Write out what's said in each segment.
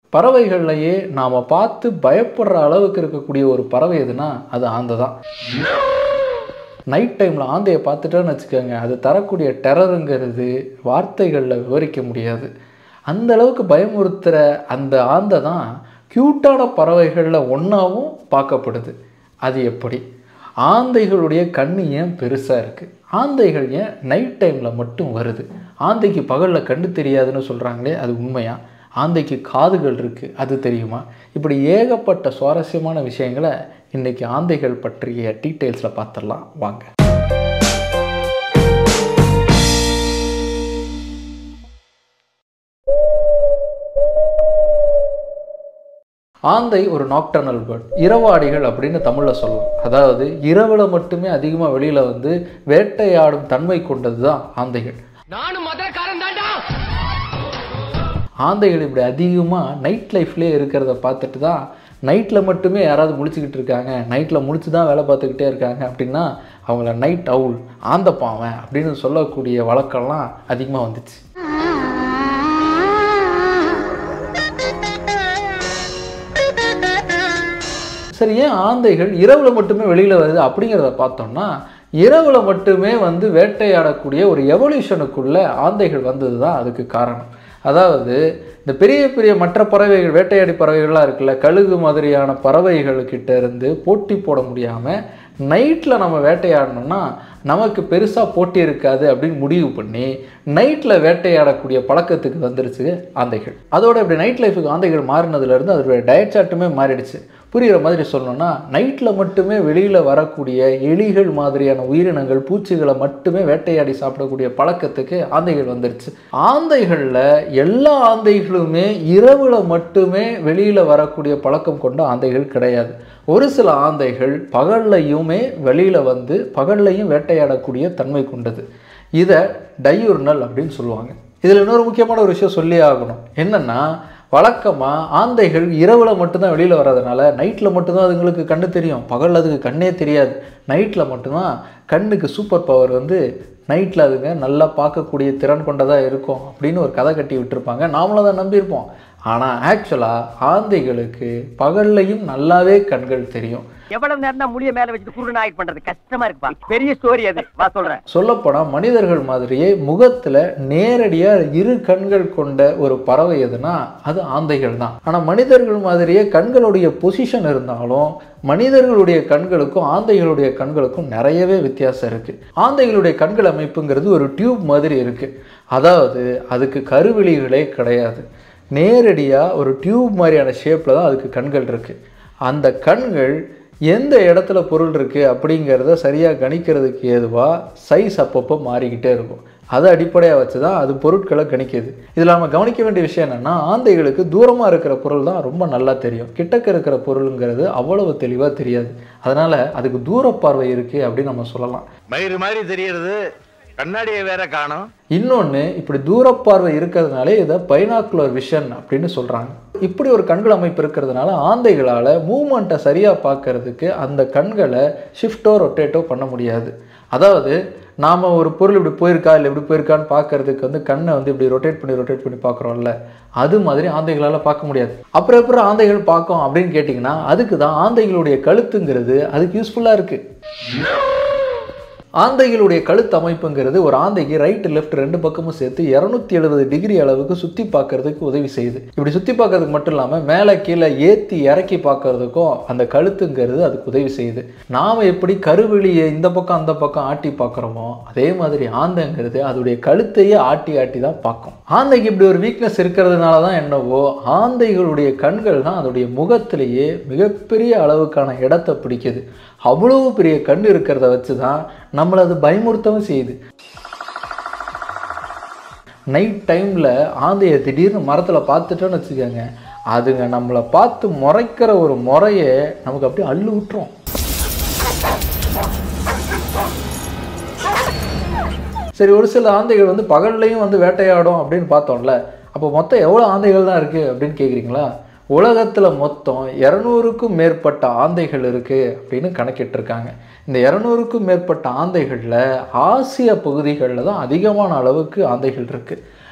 பறவைகள்லையே நாம் பார்த்து பயப்படுற அளவுக்கு இருக்கக்கூடிய ஒரு பறவை எதுனா அது ஆந்தை தான் நைட் டைமில் ஆந்தையை பார்த்துட்டோன்னு வச்சுக்கோங்க அது தரக்கூடிய டெரருங்கிறது வார்த்தைகளில் விவரிக்க முடியாது அந்த அளவுக்கு பயமுறுத்துகிற அந்த ஆந்தை தான் க்யூட்டான பறவைகளில் ஒன்றாவும் பார்க்கப்படுது அது எப்படி ஆந்தைகளுடைய கண்ணு ஏன் பெருசாக இருக்குது ஆந்தைகள் ஏன் நைட் டைமில் மட்டும் வருது ஆந்தைக்கு பகலில் கண்ணு தெரியாதுன்னு சொல்கிறாங்களே அது உண்மையா ஆந்தைக்கு காதுகள் இருக்குது அது தெரியுமா இப்படி ஏகப்பட்ட சுவாரஸ்யமான விஷயங்களை இன்றைக்கி ஆந்தைகள் பற்றிய டீட்டெயில்ஸில் பார்த்துடலாம் வாங்க ஆந்தை ஒரு நாக்டர்னல் பேர்ட் இரவாடிகள் அப்படின்னு தமிழில் சொல்லலாம் அதாவது இரவில் மட்டுமே அதிகமாக வெளியில் வந்து வேட்டையாடும் தன்மை கொண்டது தான் ஆந்தைகள் நானும் மதுரக்காரன் தாண்டா ஆந்தைகள் இப்படி அதிகமாக நைட் லைஃப்லேயே இருக்கிறத பார்த்துட்டு தான் நைட்டில் மட்டுமே யாராவது முழிச்சுக்கிட்டு இருக்காங்க நைட்டில் முழிச்சு தான் வேலை பார்த்துக்கிட்டே இருக்காங்க அப்படின்னா அவங்கள நைட் அவுல் ஆந்தப்பாவன் அப்படின்னு சொல்லக்கூடிய வழக்கம்லாம் அதிகமாக வந்துச்சு சரி ஏன் ஆந்தைகள் இரவில் மட்டுமே வெளியில் வருது அப்படிங்கிறத பார்த்தோம்னா இரவில் மட்டுமே வந்து வேட்டையாடக்கூடிய ஒரு எவல்யூஷனுக்குள்ள ஆந்தைகள் வந்தது தான் அதுக்கு காரணம் அதாவது இந்த பெரிய பெரிய மற்ற பறவைகள் வேட்டையாடி பறவைகள்லாம் இருக்குல்ல கழுகு மாதிரியான பறவைகள்கிட்ட இருந்து போட்டி போட முடியாமல் நைட்டில் நம்ம வேட்டையாடணும்னா நமக்கு பெருசாக போட்டி இருக்காது அப்படின்னு முடிவு பண்ணி நைட்டில் வேட்டையாடக்கூடிய பழக்கத்துக்கு வந்துருச்சு ஆந்தைகள் அதோட இப்படி நைட் லைஃபுக்கு ஆந்தைகள் மாறினதுலேருந்து அதோடைய டயட் சார்ட்டுமே மாறிடுச்சு புரிகிற மாதிரி சொல்லணும்னா நைட்டில் மட்டுமே வெளியில் வரக்கூடிய எலிகள் மாதிரியான உயிரினங்கள் பூச்சிகளை மட்டுமே வேட்டையாடி சாப்பிடக்கூடிய பழக்கத்துக்கு ஆந்தைகள் வந்துருச்சு ஆந்தைகளில் எல்லா ஆந்தைகளுமே இரவில் மட்டுமே வெளியில் வரக்கூடிய பழக்கம் கொண்ட ஆந்தைகள் கிடையாது ஒரு சில ஆந்தைகள் பகல்லையுமே வெளியில் வந்து பகல்லையும் வேட்டையாடக்கூடிய தன்மை கொண்டது இதை டையூர்னல் அப்படின்னு சொல்லுவாங்க இதில் இன்னொரு முக்கியமான ஒரு விஷயம் சொல்லி ஆகணும் என்னென்னா வழக்கமாக ஆந்தைகள் இரவில் மட்டும்தான் வெளியில் வர்றதுனால நைட்டில் மட்டும்தான் அதுங்களுக்கு கண்ணு தெரியும் பகலில் அதுக்கு கண்ணே தெரியாது நைட்டில் மட்டும்தான் கண்ணுக்கு சூப்பர் பவர் வந்து நைட்டில் அதுங்க நல்லா பார்க்கக்கூடிய திறன் கொண்டதாக இருக்கும் அப்படின்னு ஒரு கதை கட்டி விட்டுருப்பாங்க நாமளும் அதை நம்பியிருப்போம் ஆனால் ஆக்சுவலாக ஆந்தைகளுக்கு பகல்லையும் நல்லாவே கண்கள் தெரியும் எவ்வளவு நேரம் தான் முடிய மேல வச்சுட்டு குருடன் ஆக்ட் பண்றது கஷ்டமா இருக்குப்பா பெரிய ஸ்டோரி அது வா சொல்றேன் சொல்லப்போனால் மனிதர்கள் மாதிரியே முகத்தில் நேரடியாக இரு கண்கள் கொண்ட ஒரு பறவை எதுனா அது ஆந்தைகள் தான் ஆனால் மனிதர்கள் மாதிரியே கண்களுடைய பொசிஷன் இருந்தாலும் மனிதர்களுடைய கண்களுக்கும் ஆந்தைகளுடைய கண்களுக்கும் நிறையவே வித்தியாசம் இருக்குது ஆந்தைகளுடைய கண்கள் அமைப்புங்கிறது ஒரு டியூப் மாதிரி இருக்குது அதாவது அதுக்கு கருவிழிகளே கிடையாது நேரடியாக ஒரு டியூப் மாதிரியான ஷேப்பில் தான் அதுக்கு கண்கள் இருக்குது அந்த கண்கள் எந்த இடத்துல பொருள் இருக்குது அப்படிங்கிறத சரியாக கணிக்கிறதுக்கு ஏதுவாக சைஸ் அப்பப்போ மாறிக்கிட்டே இருக்கும் அதை அடிப்படையாக வச்சு தான் அது பொருட்களை கணிக்குது இதில் நம்ம கவனிக்க வேண்டிய விஷயம் என்னென்னா ஆந்தைகளுக்கு தூரமாக இருக்கிற பொருள் தான் ரொம்ப நல்லா தெரியும் கிட்டக்க இருக்கிற பொருளுங்கிறது அவ்வளவு தெளிவாக தெரியாது அதனால் அதுக்கு தூர பார்வை இருக்குது அப்படின்னு நம்ம சொல்லலாம் மயிறு மாதிரி தெரியறது கண்ணாடியை வேற காணும் இன்னொன்று இப்படி தூரப்பார்வை இருக்கிறதுனாலே இதை பைனாக்குலர் விஷன் அப்படின்னு சொல்கிறாங்க இப்படி ஒரு கண்கள் அமைப்பு இருக்கிறதுனால ஆந்தைகளால் மூமெண்ட்டை சரியாக பார்க்கறதுக்கு அந்த கண்களை ஷிஃப்ட்டோ ரொட்டேட்டோ பண்ண முடியாது அதாவது நாம் ஒரு பொருள் இப்படி போயிருக்கா இல்லை இப்படி போயிருக்கான்னு பார்க்கறதுக்கு வந்து கண்ணை வந்து இப்படி ரொட்டேட் பண்ணி ரொட்டேட் பண்ணி பார்க்குறோம்ல அது மாதிரி ஆந்தைகளால் பார்க்க முடியாது அப்புறம் அப்புறம் ஆந்தைகள் பார்க்கும் அப்படின்னு கேட்டிங்கன்னா அதுக்கு தான் ஆந்தைகளுடைய கழுத்துங்கிறது அதுக்கு யூஸ்ஃபுல்லாக இருக்குது ஆந்தைகளுடைய கழுத்து அமைப்புங்கிறது ஒரு ஆந்தைக்கு ரைட் லெஃப்ட் ரெண்டு பக்கமும் சேர்த்து இரநூத்தி எழுபது டிகிரி அளவுக்கு சுற்றி பார்க்கறதுக்கு உதவி செய்யுது இப்படி சுற்றி பார்க்கறதுக்கு மட்டும் இல்லாமல் மேலே கீழே ஏற்றி இறக்கி பார்க்கறதுக்கும் அந்த கழுத்துங்கிறது அதுக்கு உதவி செய்யுது நாம் எப்படி கருவெளியை இந்த பக்கம் அந்த பக்கம் ஆட்டி பார்க்குறோமோ அதே மாதிரி ஆந்தைங்கிறது அதோடைய கழுத்தையே ஆட்டி ஆட்டி தான் பார்க்கும் ஆந்தைக்கு இப்படி ஒரு வீக்னஸ் இருக்கிறதுனால தான் என்னவோ ஆந்தைகளுடைய கண்கள் தான் அதோடைய முகத்திலேயே மிகப்பெரிய அளவுக்கான இடத்தை பிடிக்குது அவ்வளவு பெரிய கண் இருக்கிறத வச்சு தான் நம்மளை அது பயமுறுத்தவும் செய்யுது நைட் டைமில் ஆந்தையை திடீர்னு மரத்தில் பார்த்துட்டோன்னு வச்சுக்கோங்க அதுங்க நம்மளை பார்த்து முறைக்கிற ஒரு முறையை நமக்கு அப்படியே அள்ளு விட்டுரும் சரி ஒரு சில ஆந்தைகள் வந்து பகல்லையும் வந்து வேட்டையாடும் அப்படின்னு பார்த்தோம்ல அப்போ மொத்தம் எவ்வளோ ஆந்தைகள் தான் இருக்குது அப்படின்னு கேட்குறீங்களா உலகத்தில் மொத்தம் இரநூறுக்கும் மேற்பட்ட ஆந்தைகள் இருக்குது அப்படின்னு கணக்கிட்டிருக்காங்க இந்த இரநூறுக்கும் மேற்பட்ட ஆந்தைகளில் ஆசிய பகுதிகளில் தான் அதிகமான அளவுக்கு ஆந்தைகள் இருக்குது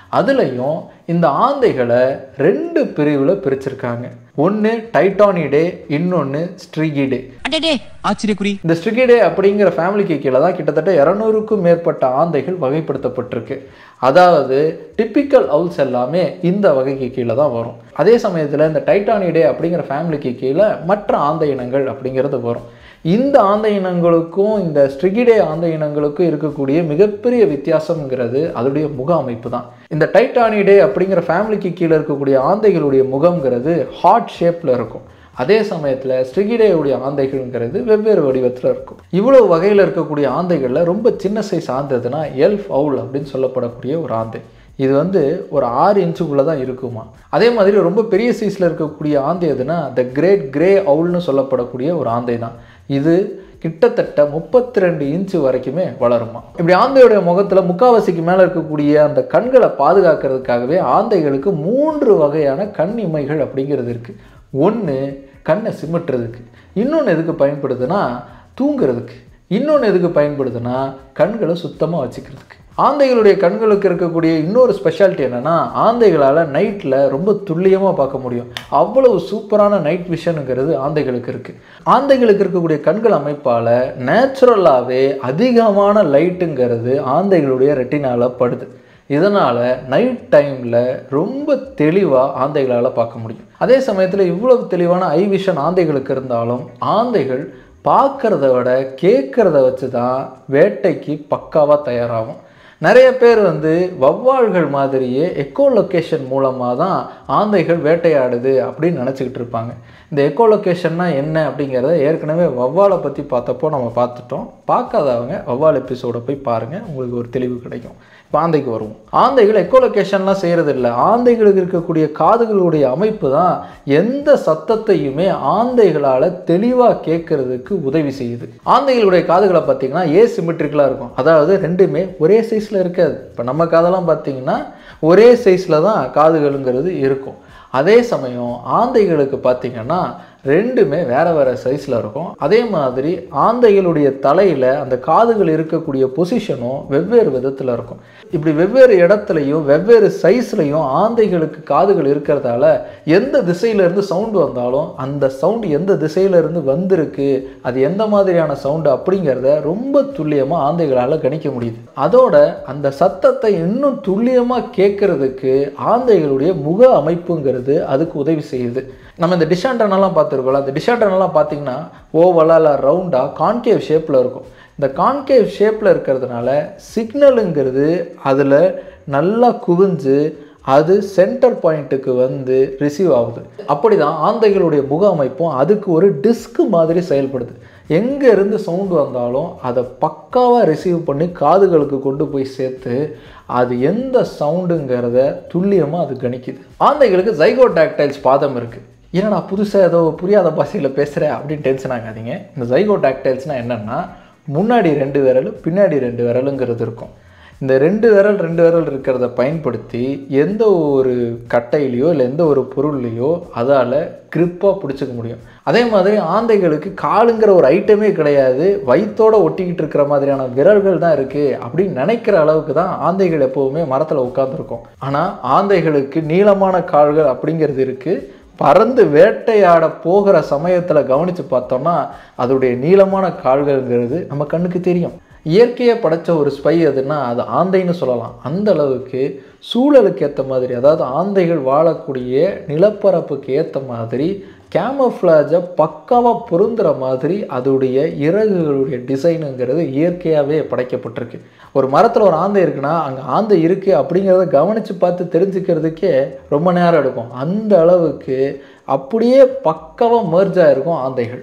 அதுலேயும் இந்த ஆந்தைகளை ரெண்டு பிரிவில் பிரிச்சிருக்காங்க ஒன்று டைட்டானிடே இன்னொன்று ஸ்ட்ரிகிடே அடடே ஆச்சரியக்குறி இந்த ஸ்ட்ரிகிடே அப்படிங்கிற ஃபேமிலிக்கு கீழே தான் கிட்டத்தட்ட இரநூறுக்கும் மேற்பட்ட ஆந்தைகள் வகைப்படுத்தப்பட்டிருக்கு அதாவது டிப்பிக்கல் அவுல்ஸ் எல்லாமே இந்த வகைக்கு கீழே தான் வரும் அதே சமயத்தில் இந்த டைட்டானிடே அப்படிங்கிற ஃபேமிலிக்கு கீழே மற்ற ஆந்தை இனங்கள் அப்படிங்கிறது வரும் இந்த ஆந்தை இனங்களுக்கும் இந்த ஸ்ட்ரிகிடே ஆந்தை இனங்களுக்கும் இருக்கக்கூடிய மிகப்பெரிய வித்தியாசம்ங்கிறது அதோடைய முக அமைப்பு தான் இந்த டைட்டானிடே அப்படிங்கிற ஃபேமிலிக்கு கீழே இருக்கக்கூடிய ஆந்தைகளுடைய முகம்ங்கிறது ஹார்ட் ஷேப்பில் இருக்கும் அதே சமயத்தில் ஸ்ட்ரிகிடேயுடைய ஆந்தைகள்ங்கிறது வெவ்வேறு வடிவத்தில் இருக்கும் இவ்வளவு வகையில் இருக்கக்கூடிய ஆந்தைகளில் ரொம்ப சின்ன சைஸ் ஆந்ததுன்னா எல்ஃப் அவுல் அப்படின்னு சொல்லப்படக்கூடிய ஒரு ஆந்தை இது வந்து ஒரு ஆறு இன்ச்சுக்குள்ளே தான் இருக்குமா அதே மாதிரி ரொம்ப பெரிய சைஸில் இருக்கக்கூடிய ஆந்தை எதுனா த கிரேட் கிரே அவுல்னு சொல்லப்படக்கூடிய ஒரு ஆந்தை தான் இது கிட்டத்தட்ட முப்பத்தி ரெண்டு இன்ச்சு வரைக்குமே வளருமா இப்படி ஆந்தையுடைய முகத்தில் முக்காவாசிக்கு மேலே இருக்கக்கூடிய அந்த கண்களை பாதுகாக்கிறதுக்காகவே ஆந்தைகளுக்கு மூன்று வகையான கண் இமைகள் அப்படிங்கிறது இருக்குது ஒன்று கண்ணை சிமிட்டுறதுக்கு இன்னொன்று எதுக்கு பயன்படுதுன்னா தூங்குறதுக்கு இன்னொன்று எதுக்கு பயன்படுதுன்னா கண்களை சுத்தமாக வச்சுக்கிறதுக்கு ஆந்தைகளுடைய கண்களுக்கு இருக்கக்கூடிய இன்னொரு ஸ்பெஷாலிட்டி என்னென்னா ஆந்தைகளால் நைட்டில் ரொம்ப துல்லியமாக பார்க்க முடியும் அவ்வளவு சூப்பரான நைட் விஷனுங்கிறது ஆந்தைகளுக்கு இருக்குது ஆந்தைகளுக்கு இருக்கக்கூடிய கண்கள் அமைப்பால் நேச்சுரலாகவே அதிகமான லைட்டுங்கிறது ஆந்தைகளுடைய ரெட்டினால படுது இதனால் நைட் டைமில் ரொம்ப தெளிவாக ஆந்தைகளால் பார்க்க முடியும் அதே சமயத்தில் இவ்வளவு தெளிவான ஐ விஷன் ஆந்தைகளுக்கு இருந்தாலும் ஆந்தைகள் பார்க்குறத விட கேட்குறத வச்சு தான் வேட்டைக்கு பக்காவாக தயாராகும் நிறைய பேர் வந்து வவ்வால்கள் மாதிரியே எக்கோ லொக்கேஷன் மூலமாக தான் ஆந்தைகள் வேட்டையாடுது அப்படின்னு நினச்சிக்கிட்டு இருப்பாங்க இந்த எக்கோ லொக்கேஷன்னா என்ன அப்படிங்கிறத ஏற்கனவே வவ்வாலை பற்றி பார்த்தப்போ நம்ம பார்த்துட்டோம் பார்க்காதவங்க வவ்வால் எபிசோடை போய் பாருங்கள் உங்களுக்கு ஒரு தெளிவு கிடைக்கும் இப்போ ஆந்தைக்கு வருவோம் ஆந்தைகள் எக்கோ லொக்கேஷன்லாம் செய்கிறது இல்லை ஆந்தைகளுக்கு இருக்கக்கூடிய காதுகளுடைய அமைப்பு தான் எந்த சத்தத்தையுமே ஆந்தைகளால் தெளிவாக கேட்கறதுக்கு உதவி செய்யுது ஆந்தைகளுடைய காதுகளை பார்த்தீங்கன்னா ஏ சிமெட்ரிக்கலாக இருக்கும் அதாவது ரெண்டுமே ஒரே சைஸில் இருக்காது இப்போ நம்ம காதெல்லாம் பார்த்தீங்கன்னா ஒரே சைஸில் தான் காதுகளுங்கிறது இருக்கும் அதே சமயம் ஆந்தைகளுக்கு பார்த்தீங்கன்னா ரெண்டுமே வேற வேற சைஸில் இருக்கும் அதே மாதிரி ஆந்தைகளுடைய தலையில் அந்த காதுகள் இருக்கக்கூடிய பொசிஷனும் வெவ்வேறு விதத்தில் இருக்கும் இப்படி வெவ்வேறு இடத்துலையும் வெவ்வேறு சைஸ்லையும் ஆந்தைகளுக்கு காதுகள் இருக்கிறதால எந்த திசையிலேருந்து சவுண்டு வந்தாலும் அந்த சவுண்டு எந்த திசையிலேருந்து வந்திருக்கு அது எந்த மாதிரியான சவுண்டு அப்படிங்கிறத ரொம்ப துல்லியமாக ஆந்தைகளால் கணிக்க முடியுது அதோட அந்த சத்தத்தை இன்னும் துல்லியமாக கேட்கறதுக்கு ஆந்தைகளுடைய முக அமைப்புங்கிறது அதுக்கு உதவி செய்யுது நம்ம இந்த டிஷாண்டனெல்லாம் பார்த்துருக்கோம்ல அந்த டிஷாண்டனெல்லாம் பார்த்தீங்கன்னா ஓவலாக இல்லை ரவுண்டாக கான்கேவ் ஷேப்பில் இருக்கும் இந்த கான்கேவ் ஷேப்பில் இருக்கிறதுனால சிக்னலுங்கிறது அதில் நல்லா குவிஞ்சு அது சென்டர் பாயிண்ட்டுக்கு வந்து ரிசீவ் ஆகுது அப்படி தான் ஆந்தைகளுடைய முக அமைப்பும் அதுக்கு ஒரு டிஸ்க் மாதிரி செயல்படுது எங்கே இருந்து சவுண்டு வந்தாலும் அதை பக்காவாக ரிசீவ் பண்ணி காதுகளுக்கு கொண்டு போய் சேர்த்து அது எந்த சவுண்டுங்கிறத துல்லியமாக அது கணிக்குது ஆந்தைகளுக்கு ஜைகோடாக்டைல்ஸ் பாதம் இருக்குது என்னடா புதுசாக ஏதோ புரியாத பாஷையில் பேசுகிறேன் அப்படின்னு டென்ஷன் ஆகாதீங்க இந்த ஜைகோடாக்டைல்ஸ்னால் என்னென்னா முன்னாடி ரெண்டு விரல் பின்னாடி ரெண்டு விரலுங்கிறது இருக்கும் இந்த ரெண்டு விரல் ரெண்டு விரல் இருக்கிறத பயன்படுத்தி எந்த ஒரு கட்டையிலையோ இல்லை எந்த ஒரு பொருள்லையோ அதால் கிரிப்பாக பிடிச்சிக்க முடியும் அதே மாதிரி ஆந்தைகளுக்கு காலுங்கிற ஒரு ஐட்டமே கிடையாது வயிற்றோட ஒட்டிக்கிட்டு இருக்கிற மாதிரியான விரல்கள் தான் இருக்குது அப்படின்னு நினைக்கிற அளவுக்கு தான் ஆந்தைகள் எப்போவுமே மரத்தில் உட்காந்துருக்கும் ஆனால் ஆந்தைகளுக்கு நீளமான கால்கள் அப்படிங்கிறது இருக்குது பறந்து வேட்டையாட போகிற சமயத்தில் கவனித்து பார்த்தோம்னா அதோடைய நீளமான கால்கள்ங்கிறது நம்ம கண்ணுக்கு தெரியும் இயற்கையை படைச்ச ஒரு ஸ்பை அதுன்னா அது ஆந்தைன்னு சொல்லலாம் அந்த அளவுக்கு சூழலுக்கு ஏற்ற மாதிரி அதாவது ஆந்தைகள் வாழக்கூடிய நிலப்பரப்புக்கு ஏற்ற மாதிரி கேமஃப்ளாஜை பக்காவாக பொருந்துற மாதிரி அதோடைய இறகுகளுடைய டிசைனுங்கிறது இயற்கையாகவே படைக்கப்பட்டிருக்கு ஒரு மரத்தில் ஒரு ஆந்தை இருக்குன்னா அங்கே ஆந்தை இருக்குது அப்படிங்கிறத கவனித்து பார்த்து தெரிஞ்சுக்கிறதுக்கே ரொம்ப நேரம் எடுக்கும் அந்த அளவுக்கு அப்படியே பக்காவாக merge ஆயிருக்கும் ஆந்தைகள்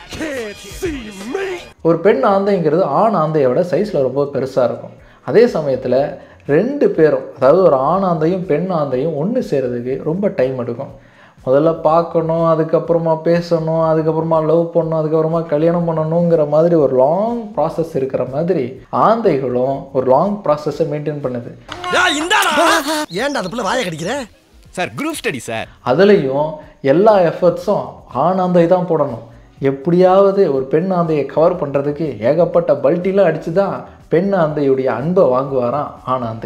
ஒரு பெண் ஆந்தைங்கிறது ஆண் ஆந்தையை விட சைஸில் ரொம்ப பெருசாக இருக்கும் அதே சமயத்தில் ரெண்டு பேரும் அதாவது ஒரு ஆண் ஆந்தையும் பெண் ஆந்தையும் ஒன்று சேர்றதுக்கு ரொம்ப டைம் எடுக்கும் முதல்ல பார்க்கணும் அதுக்கப்புறமா பேசணும் அதுக்கப்புறமா லவ் பண்ணணும் அதுக்கப்புறமா கல்யாணம் பண்ணணுங்கிற மாதிரி ஒரு லாங் ப்ராசஸ் இருக்கிற மாதிரி ஆந்தைகளும் ஒரு லாங் ப்ராசஸை மெயின்டைன் பண்ணுது ஏன்டா அந்த பிள்ளை வாய கடிக்கிற சார் குரூப் ஸ்டடி சார் அதுலேயும் எல்லா எஃபர்ட்ஸும் ஆண் ஆந்தை தான் போடணும் எப்படியாவது ஒரு பெண் ஆந்தையை கவர் பண்ணுறதுக்கு ஏகப்பட்ட பல்ட்டிலாம் அடித்து தான் பெண் ஆந்தையுடைய அன்பை வாங்குவாராம் ஆண் ஆந்தை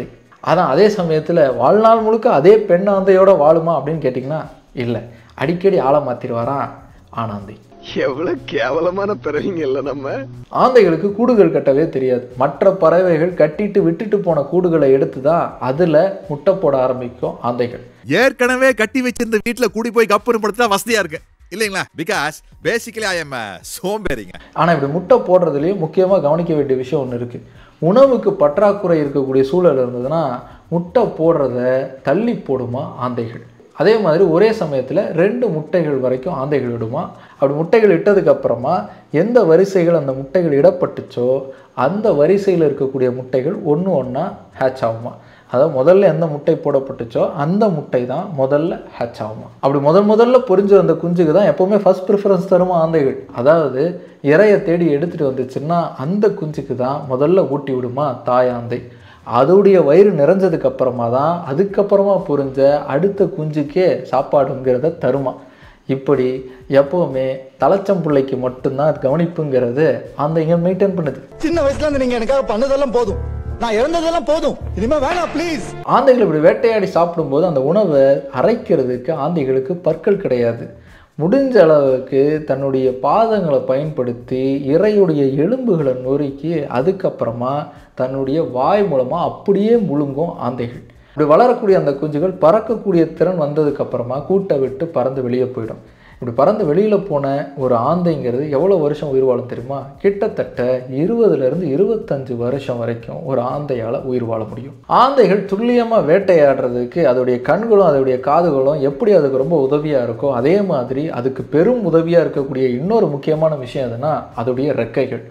அதான் அதே சமயத்தில் வாழ்நாள் முழுக்க அதே பெண் ஆந்தையோட வாழுமா அப்படின்னு கேட்டிங்கன்னா இல்லை அடிக்கடி ஆளை மாற்றிடுவாராம் ஆனாந்தை எவ்வளவு கேவலமான பிறவிங்க இல்ல நம்ம ஆந்தைகளுக்கு கூடுகள் கட்டவே தெரியாது மற்ற பறவைகள் கட்டிட்டு விட்டுட்டு போன கூடுகளை எடுத்து தான் அதில் முட்டை போட ஆரம்பிக்கும் ஆந்தைகள் ஏற்கனவே கட்டி வச்சிருந்த வீட்டுல கூடி போய் கப்புன்னு படுத்தா வசதியா இருக்கு இல்லைங்களா பிகாஸ் பேசிக்கலி ஐ எம் சோம்பேறிங்க ஆனால் இப்படி முட்டை போடுறதுலேயும் முக்கியமாக கவனிக்க வேண்டிய விஷயம் ஒன்று இருக்குது உணவுக்கு பற்றாக்குறை இருக்கக்கூடிய சூழல் இருந்ததுன்னா முட்டை போடுறத தள்ளி போடுமா ஆந்தைகள் அதே மாதிரி ஒரே சமயத்தில் ரெண்டு முட்டைகள் வரைக்கும் ஆந்தைகள் இடுமா அப்படி முட்டைகள் இட்டதுக்கு அப்புறமா எந்த வரிசைகள் அந்த முட்டைகள் இடப்பட்டுச்சோ அந்த வரிசையில் இருக்கக்கூடிய முட்டைகள் ஒன்று ஒன்றா ஹேட்ச் ஆகுமா அதாவது முதல்ல எந்த முட்டை போடப்பட்டுச்சோ அந்த முட்டை தான் முதல்ல ஹேட்ச் ஆகுமா அப்படி முதல் முதல்ல பொரிஞ்சு வந்த குஞ்சுக்கு தான் எப்போவுமே ஃபர்ஸ்ட் ப்ரிஃபரன்ஸ் தருமா ஆந்தைகள் அதாவது இறையை தேடி எடுத்துகிட்டு வந்துச்சுன்னா அந்த குஞ்சுக்கு தான் முதல்ல ஊட்டி விடுமா தாயாந்தை அதோடைய வயிறு நிறைஞ்சதுக்கு அப்புறமா தான் அதுக்கப்புறமா புரிஞ்ச அடுத்த குஞ்சுக்கே சாப்பாடுங்கிறத தருமா இப்படி எப்போவுமே தலைச்சம்பிள்ளைக்கு மட்டும்தான் கவனிப்புங்கிறது ஆந்தைங்க மெயின்டைன் பண்ணுது சின்ன வயசுல இருந்து நீங்க எனக்காக பண்ணதெல்லாம் போதும் நான் இறந்ததெல்லாம் போதும் இனிமே வேணாம் ப்ளீஸ் ஆந்தைகள் இப்படி வேட்டையாடி சாப்பிடும்போது அந்த உணவை அரைக்கிறதுக்கு ஆந்தைகளுக்கு பற்கள் கிடையாது முடிஞ்ச அளவுக்கு தன்னுடைய பாதங்களை பயன்படுத்தி இறையுடைய எலும்புகளை நொறுக்கி அதுக்கப்புறமா தன்னுடைய வாய் மூலமாக அப்படியே முழுங்கும் ஆந்தைகள் இப்படி வளரக்கூடிய அந்த குஞ்சுகள் பறக்கக்கூடிய திறன் வந்ததுக்கப்புறமா கூட்டை விட்டு பறந்து வெளியே போயிடும் இப்படி பறந்து வெளியில் போன ஒரு ஆந்தைங்கிறது எவ்வளோ வருஷம் உயிர் வாழும் தெரியுமா கிட்டத்தட்ட இருபதுலேருந்து இருபத்தஞ்சு வருஷம் வரைக்கும் ஒரு ஆந்தையால் உயிர் வாழ முடியும் ஆந்தைகள் துல்லியமாக வேட்டையாடுறதுக்கு அதோடைய கண்களும் அதோடைய காதுகளும் எப்படி அதுக்கு ரொம்ப உதவியாக இருக்கோ அதே மாதிரி அதுக்கு பெரும் உதவியாக இருக்கக்கூடிய இன்னொரு முக்கியமான விஷயம் எதுனா அதோடைய ரெக்கைகள்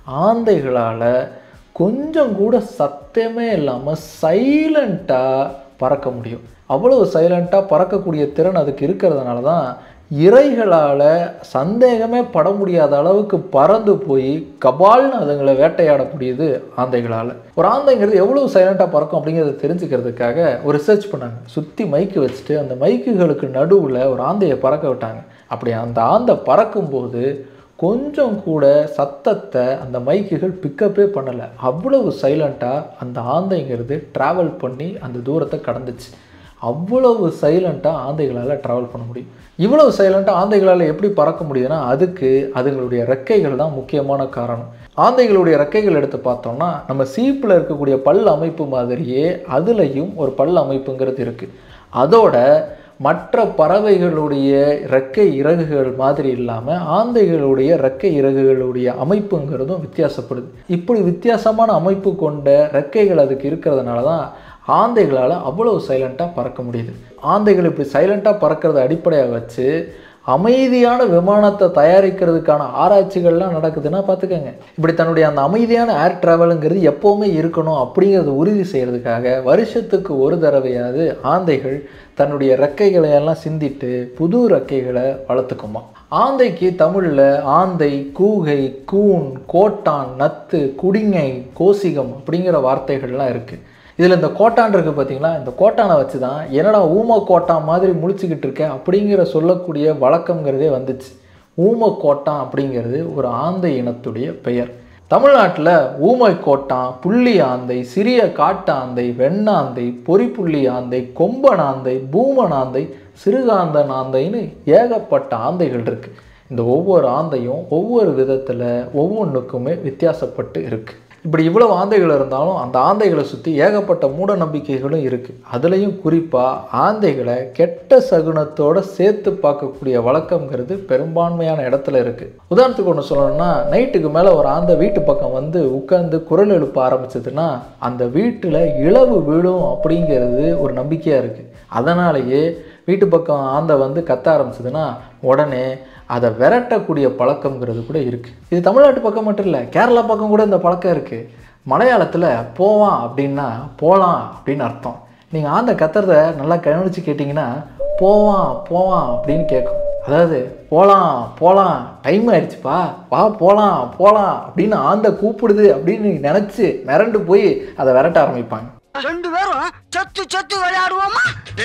ஆந்தைகளால் கொஞ்சம் கூட சத்தமே இல்லாமல் சைலண்ட்டாக பறக்க முடியும் அவ்வளவு சைலண்ட்டாக பறக்கக்கூடிய திறன் அதுக்கு இருக்கிறதுனால தான் இறைகளால் சந்தேகமே பட முடியாத அளவுக்கு பறந்து போய் கபால்னு அதுங்களை வேட்டையாட முடியுது ஆந்தைகளால் ஒரு ஆந்தைங்கிறது எவ்வளவு சைலண்ட்டாக பறக்கும் அப்படிங்கிறத தெரிஞ்சுக்கிறதுக்காக ஒரு ரிசர்ச் பண்ணாங்க சுற்றி மைக்கு வச்சுட்டு அந்த மைக்குகளுக்கு நடுவில் ஒரு ஆந்தையை பறக்க விட்டாங்க அப்படி அந்த ஆந்தை பறக்கும்போது கொஞ்சம் கூட சத்தத்தை அந்த மைக்குகள் பிக்கப்பே பண்ணலை அவ்வளவு சைலண்ட்டாக அந்த ஆந்தைங்கிறது ட்ராவல் பண்ணி அந்த தூரத்தை கடந்துச்சு அவ்வளவு சைலண்ட்டாக ஆந்தைகளால் ட்ராவல் பண்ண முடியும் இவ்வளவு சைலண்ட்டாக ஆந்தைகளால் எப்படி பறக்க முடியுதுன்னா அதுக்கு அதுங்களுடைய ரெக்கைகள் தான் முக்கியமான காரணம் ஆந்தைகளுடைய ரெக்கைகள் எடுத்து பார்த்தோம்னா நம்ம சீப்பில் இருக்கக்கூடிய பல் அமைப்பு மாதிரியே அதுலேயும் ஒரு பல் அமைப்புங்கிறது இருக்குது அதோட மற்ற பறவைகளுடைய ரெக்கை இறகுகள் மாதிரி இல்லாமல் ஆந்தைகளுடைய ரெக்கை இறகுகளுடைய அமைப்புங்கிறதும் வித்தியாசப்படுது இப்படி வித்தியாசமான அமைப்பு கொண்ட ரெக்கைகள் அதுக்கு இருக்கிறதுனால தான் ஆந்தைகளால் அவ்வளவு சைலண்ட்டாக பறக்க முடியுது ஆந்தைகள் இப்படி சைலண்ட்டாக பறக்கிறத அடிப்படையாக வச்சு அமைதியான விமானத்தை தயாரிக்கிறதுக்கான ஆராய்ச்சிகள்லாம் நடக்குதுன்னா பார்த்துக்கோங்க இப்படி தன்னுடைய அந்த அமைதியான ஏர் ட்ராவலுங்கிறது எப்போவுமே இருக்கணும் அப்படிங்கிறத உறுதி செய்கிறதுக்காக வருஷத்துக்கு ஒரு தடவையாவது ஆந்தைகள் தன்னுடைய ரெக்கைகளை எல்லாம் சிந்திட்டு புது ரெக்கைகளை வளர்த்துக்குமா ஆந்தைக்கு தமிழில் ஆந்தை கூகை கூன் கோட்டான் நத்து குடிங்கை கோசிகம் அப்படிங்கிற வார்த்தைகள்லாம் இருக்குது இதில் இந்த கோட்டான் இருக்குது பார்த்தீங்களா இந்த கோட்டானை வச்சு தான் என்னடா ஊம கோட்டான் மாதிரி முழிச்சுக்கிட்டு இருக்கேன் அப்படிங்கிற சொல்லக்கூடிய வழக்கங்கிறதே வந்துச்சு ஊம கோட்டான் அப்படிங்கிறது ஒரு ஆந்தை இனத்துடைய பெயர் தமிழ்நாட்டில் ஊமை கோட்டான் புள்ளி ஆந்தை சிறிய காட்டு ஆந்தை வெண்ணாந்தை பொறிப்புள்ளி ஆந்தை கொம்பன் ஆந்தை பூமன் ஆந்தை சிறுகாந்தன் ஆந்தைன்னு ஏகப்பட்ட ஆந்தைகள் இருக்குது இந்த ஒவ்வொரு ஆந்தையும் ஒவ்வொரு விதத்தில் ஒவ்வொன்றுக்குமே வித்தியாசப்பட்டு இருக்குது இப்படி இவ்வளவு ஆந்தைகள் இருந்தாலும் அந்த ஆந்தைகளை சுற்றி ஏகப்பட்ட மூட நம்பிக்கைகளும் இருக்குது அதுலேயும் குறிப்பாக ஆந்தைகளை கெட்ட சகுனத்தோட சேர்த்து பார்க்கக்கூடிய வழக்கங்கிறது பெரும்பான்மையான இடத்துல இருக்குது உதாரணத்துக்கு ஒன்று சொல்லணும்னா நைட்டுக்கு மேலே ஒரு ஆந்தை வீட்டு பக்கம் வந்து உட்காந்து குரல் எழுப்ப ஆரம்பிச்சதுன்னா அந்த வீட்டில் இழவு விழும் அப்படிங்கிறது ஒரு நம்பிக்கையாக இருக்குது அதனாலேயே வீட்டு பக்கம் ஆந்தை வந்து கத்த ஆரம்பிச்சதுன்னா உடனே அதை விரட்டக்கூடிய பழக்கம்ங்கிறது கூட இருக்குது இது தமிழ்நாட்டு பக்கம் மட்டும் இல்லை கேரளா பக்கம் கூட இந்த பழக்கம் இருக்குது மலையாளத்தில் போவான் அப்படின்னா போகலாம் அப்படின்னு அர்த்தம் நீங்கள் ஆந்த கத்துறத நல்லா கவனித்து கேட்டிங்கன்னா போவான் போவான் அப்படின்னு கேட்கும் அதாவது போகலாம் போகலாம் டைம் ஆயிடுச்சுப்பா வா போகலாம் போகலாம் அப்படின்னு ஆந்த கூப்பிடுது அப்படின்னு நினச்சி மிரண்டு போய் அதை விரட்ட ஆரம்பிப்பாங்க ரெண்டு பேரும் சத்து சத்து விளையாடுவோமா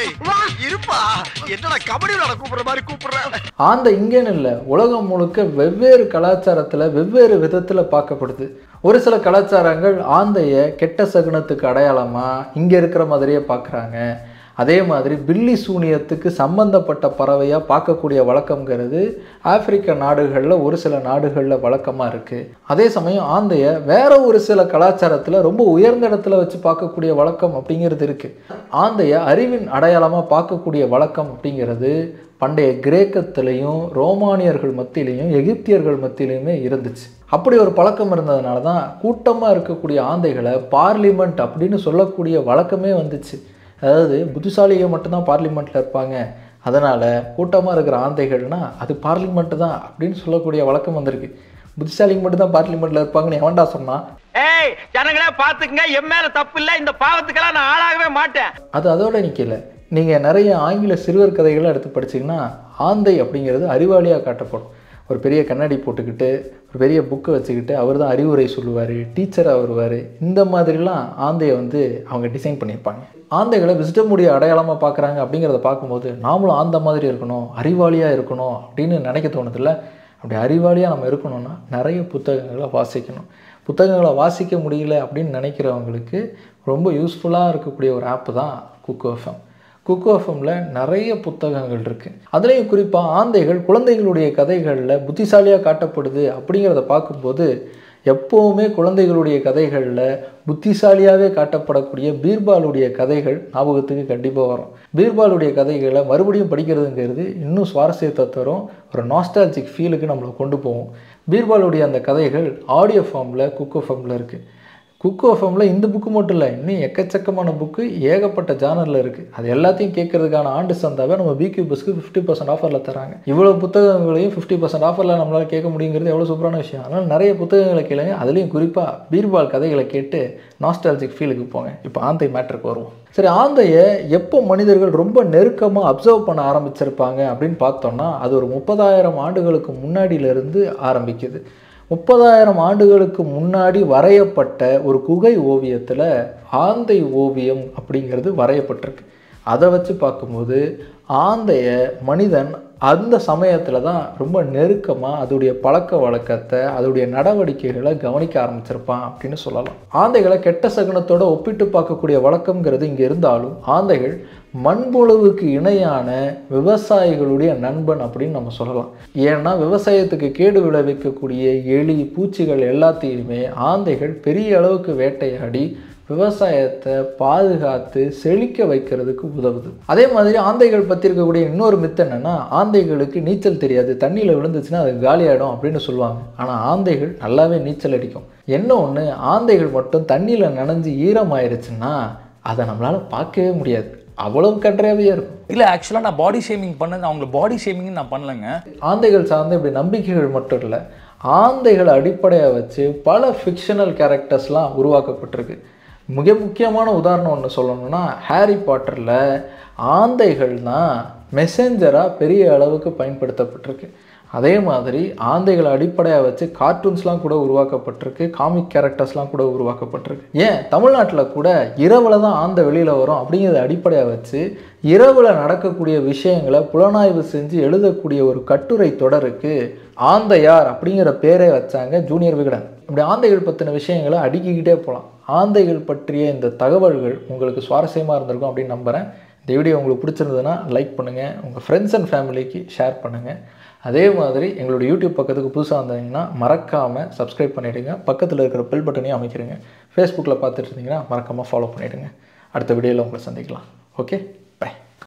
இருப்பா என்னடா கபடி விளையாட கூப்பிடுற மாதிரி கூப்பிடுற ஆந்தை இங்கேன்னு இல்லை உலகம் முழுக்க வெவ்வேறு கலாச்சாரத்தில் வெவ்வேறு விதத்தில் பார்க்கப்படுது ஒரு சில கலாச்சாரங்கள் ஆந்தையை கெட்ட சகுனத்துக்கு அடையாளமாக இங்கே இருக்கிற மாதிரியே பார்க்குறாங்க அதே மாதிரி பில்லி சூனியத்துக்கு சம்பந்தப்பட்ட பறவையாக பார்க்கக்கூடிய வழக்கங்கிறது ஆப்பிரிக்க நாடுகளில் ஒரு சில நாடுகளில் வழக்கமாக இருக்குது அதே சமயம் ஆந்தையை வேற ஒரு சில கலாச்சாரத்தில் ரொம்ப உயர்ந்த இடத்துல வச்சு பார்க்கக்கூடிய வழக்கம் அப்படிங்கிறது இருக்குது ஆந்தையை அறிவின் அடையாளமாக பார்க்கக்கூடிய வழக்கம் அப்படிங்கிறது பண்டைய கிரேக்கத்திலையும் ரோமானியர்கள் மத்தியிலையும் எகிப்தியர்கள் மத்தியிலையுமே இருந்துச்சு அப்படி ஒரு பழக்கம் இருந்ததுனால தான் கூட்டமாக இருக்கக்கூடிய ஆந்தைகளை பார்லிமெண்ட் அப்படின்னு சொல்லக்கூடிய வழக்கமே வந்துச்சு அதாவது புத்திசாலிகள் மட்டும்தான் பார்லிமெண்ட்டில் இருப்பாங்க அதனால் கூட்டமாக இருக்கிற ஆந்தைகள்னா அது பார்லிமெண்ட்டு தான் அப்படின்னு சொல்லக்கூடிய வழக்கம் வந்திருக்கு புத்திசாலிங்க மட்டும்தான் பார்லிமெண்ட்டில் இருப்பாங்கன்னு எவன்டா சொன்னான் ஏய் ஜனங்களே பாத்துக்கங்க என் மேல தப்பு இல்ல இந்த பாவத்துக்கெல்லாம் நான் ஆளாகவே மாட்டேன் அது அதோட நிற்கல நீங்கள் நிறைய ஆங்கில சிறுவர் கதைகளை எடுத்து படிச்சீங்கன்னா ஆந்தை அப்படிங்கிறது அறிவாளியாக காட்டப்படும் ஒரு பெரிய கண்ணாடி போட்டுக்கிட்டு ஒரு பெரிய புக்கு வச்சுக்கிட்டு அவர் தான் அறிவுரை சொல்லுவார் டீச்சராக வருவார் இந்த மாதிரிலாம் ஆந்தையை வந்து அவங்க டிசைன் பண்ணியிருப்பாங்க ஆந்தைகளை விசிட்டமுடைய அடையாளமாக பார்க்குறாங்க அப்படிங்கிறத பார்க்கும்போது நாமளும் ஆந்த மாதிரி இருக்கணும் அறிவாளியாக இருக்கணும் அப்படின்னு நினைக்க தோணுதில்ல அப்படி அறிவாளியாக நம்ம இருக்கணும்னா நிறைய புத்தகங்களை வாசிக்கணும் புத்தகங்களை வாசிக்க முடியல அப்படின்னு நினைக்கிறவங்களுக்கு ரொம்ப யூஸ்ஃபுல்லாக இருக்கக்கூடிய ஒரு ஆப்பு தான் குக்கோ எஃப்எம் குக்கோ எஃப்எம்ல நிறைய புத்தகங்கள் இருக்குது அதுலேயும் குறிப்பாக ஆந்தைகள் குழந்தைகளுடைய கதைகளில் புத்திசாலியாக காட்டப்படுது அப்படிங்கிறத பார்க்கும்போது எப்போவுமே குழந்தைகளுடைய கதைகளில் புத்திசாலியாகவே காட்டப்படக்கூடிய பீர்பாலுடைய கதைகள் ஞாபகத்துக்கு கண்டிப்பாக வரும் பீர்பாலுடைய கதைகளை மறுபடியும் படிக்கிறதுங்கிறது இன்னும் சுவாரஸ்யத்தை தரும் ஒரு நாஸ்டாலஜிக் ஃபீலுக்கு நம்மளை கொண்டு போகும் பீர்பாலுடைய அந்த கதைகள் ஆடியோ ஃபார்மில் குக்கோ ஃபார்மில் இருக்குது குக்கோ எஃப்எம்மில் இந்த புக்கு மட்டும் இல்லை இன்னும் எக்கச்சக்கமான புக்கு ஏகப்பட்ட ஜானரில் இருக்குது அது எல்லாத்தையும் கேட்கறதுக்கான ஆண்டு சந்தாவை நம்ம பிக்யூ பஸ்க்கு ஃபிஃப்டி பர்சன்ட் ஆஃபரில் தராங்க இவ்வளோ புத்தகங்களையும் ஃபிஃப்டி பர்சன்ட் ஆஃபரில் நம்மளால் கேட்க முடியுங்கிறது எவ்வளோ சூப்பரான விஷயம் அதனால் நிறைய புத்தகங்களை கேளுங்க அதுலேயும் குறிப்பாக பீர்பால் கதைகளை கேட்டு நாஸ்டாலஜிக் ஃபீலுக்கு போங்க இப்போ ஆந்தை மேட்ருக்கு வருவோம் சரி ஆந்தையை எப்போ மனிதர்கள் ரொம்ப நெருக்கமாக அப்சர்வ் பண்ண ஆரம்பிச்சிருப்பாங்க அப்படின்னு பார்த்தோம்னா அது ஒரு முப்பதாயிரம் ஆண்டுகளுக்கு முன்னாடியிலிருந்து ஆரம்பிக்குது முப்பதாயிரம் ஆண்டுகளுக்கு முன்னாடி வரையப்பட்ட ஒரு குகை ஓவியத்தில் ஆந்தை ஓவியம் அப்படிங்கிறது வரையப்பட்டிருக்கு அதை வச்சு பார்க்கும்போது ஆந்தைய மனிதன் அந்த சமயத்தில் தான் ரொம்ப நெருக்கமாக அதோடைய பழக்க வழக்கத்தை அதோடைய நடவடிக்கைகளை கவனிக்க ஆரம்பிச்சிருப்பான் அப்படின்னு சொல்லலாம் ஆந்தைகளை கெட்ட சகுனத்தோட ஒப்பிட்டு பார்க்கக்கூடிய வழக்கம்ங்கிறது இங்கே இருந்தாலும் ஆந்தைகள் மண்புழுவுக்கு இணையான விவசாயிகளுடைய நண்பன் அப்படின்னு நம்ம சொல்லலாம் ஏன்னா விவசாயத்துக்கு கேடு விளைவிக்கக்கூடிய எலி பூச்சிகள் எல்லாத்தையுமே ஆந்தைகள் பெரிய அளவுக்கு வேட்டையாடி விவசாயத்தை பாதுகாத்து செழிக்க வைக்கிறதுக்கு உதவுது அதே மாதிரி ஆந்தைகள் பற்றி இருக்கக்கூடிய இன்னொரு மித்து என்னென்னா ஆந்தைகளுக்கு நீச்சல் தெரியாது தண்ணியில் விழுந்துச்சுன்னா அது காலியாயிடும் அப்படின்னு சொல்லுவாங்க ஆனால் ஆந்தைகள் நல்லாவே நீச்சல் அடிக்கும் என்ன ஒன்று ஆந்தைகள் மட்டும் தண்ணியில் நனைஞ்சு ஈரமாயிருச்சுன்னா அதை நம்மளால் பார்க்கவே முடியாது அவ்வளவு கன்றாவியாக இருக்கும் இல்லை ஆக்சுவலாக நான் பாடி ஷேமிங் பண்ணது அவங்கள பாடி ஷேமிங் நான் பண்ணலைங்க ஆந்தைகள் சார்ந்த இப்படி நம்பிக்கைகள் மட்டும் இல்லை ஆந்தைகளை அடிப்படையாக வச்சு பல ஃபிக்ஷனல் கேரக்டர்ஸ்லாம் உருவாக்கப்பட்டிருக்கு மிக முக்கியமான உதாரணம் ஒன்று சொல்லணும்னா ஹாரி பாட்டரில் ஆந்தைகள் தான் மெசேஞ்சராக பெரிய அளவுக்கு பயன்படுத்தப்பட்டிருக்கு அதே மாதிரி ஆந்தைகளை அடிப்படையாக வச்சு கார்ட்டூன்ஸ்லாம் கூட உருவாக்கப்பட்டிருக்கு காமிக் கேரக்டர்ஸ்லாம் கூட உருவாக்கப்பட்டிருக்கு ஏன் தமிழ்நாட்டில் கூட இரவில் தான் ஆந்தை வெளியில் வரும் அப்படிங்கிறத அடிப்படையாக வச்சு இரவில் நடக்கக்கூடிய விஷயங்களை புலனாய்வு செஞ்சு எழுதக்கூடிய ஒரு கட்டுரை தொடருக்கு ஆந்தையார் அப்படிங்கிற பேரே வச்சாங்க ஜூனியர் விகடன் இப்படி ஆந்தைகள் பற்றின விஷயங்களை அடுக்கிக்கிட்டே போகலாம் ஆந்தைகள் பற்றிய இந்த தகவல்கள் உங்களுக்கு சுவாரஸ்யமாக இருந்திருக்கும் அப்படின்னு நம்புகிறேன் இந்த வீடியோ உங்களுக்கு பிடிச்சிருந்ததுன்னா லைக் பண்ணுங்கள் உங்கள் ஃப்ரெண்ட்ஸ் அண்ட் ஃபேமிலிக்கு ஷேர் பண்ணுங்கள் அதே மாதிரி எங்களோட யூடியூப் பக்கத்துக்கு புதுசாக வந்தீங்கன்னா மறக்காமல் சப்ஸ்கிரைப் பண்ணிவிடுங்க பக்கத்தில் இருக்கிற பெல் பட்டனையும் அமைக்கிறீங்க ஃபேஸ்புக்கில் பார்த்துட்டு இருந்தீங்கன்னா மறக்காமல் ஃபாலோ பண்ணிவிடுங்க அடுத்த வீடியோவில் உங்களை சந்திக்கலாம் ஓகே